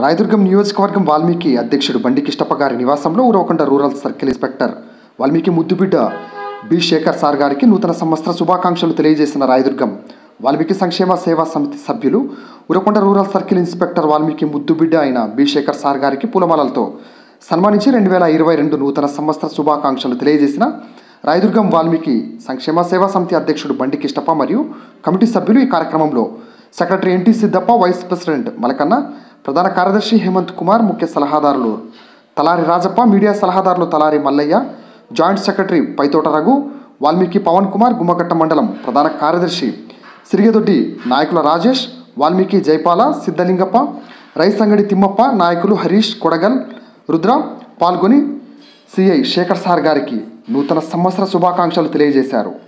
రాయదుర్గం నియోజకవర్గం వాల్మీకి అధ్యక్షుడు బండి కిష్టప్ప గారి నివాసంలో Uravakonda rural circle inspector Valmiki ముద్దుబిడ్డ బి శేఖర్ సార్ గారికి నూతన సంవత్సర శుభాకాంక్షలు తెలియజేసిన రాయదుర్గం వాల్మీకి సంక్షేమ సేవా సమితి సభ్యులు Urakonda rural circle inspector Valmiki ముద్దుబిడ్డ అయిన బి శేఖర్ సార్ గారికి పూలమాలలతో సన్మానించి రెండు వేల ఇరవై రెండు నూతన సంవత్సర శుభాకాంక్షలు తెలియజేసిన రాయదుర్గం వాల్మీకి సంక్షేమ సేవా సమితి అధ్యక్షుడు బండి కిష్టప్ప మరియు కమిటీ సభ్యులు ఈ కార్యక్రమంలో secretary N T Siddappa vice president Malakanna ప్రధాన కార్యదర్శి హేమంత్ కుమార్ ముఖ్య సలహాదారులు తలారి రాజప్ప మీడియా సలహాదారులు తలారి మల్లయ్య జాయింట్ సెక్రటరీ పైతోట రఘు వాల్మీకి పవన్ కుమార్ గుమ్మకట్ట మండలం ప్రధాన కార్యదర్శి సిరిగెదొడ్డి నాయకుల రాజేష్ వాల్మీకి జైపాల సిద్ధలింగప్ప రైసంగడి తిమ్మప్ప నాయకులు హరీష్ కొడగల్ రుద్ర పాల్గొని సిఐ శేఖర్ సార్ గారికి నూతన సంవత్సర శుభాకాంక్షలు తెలియజేశారు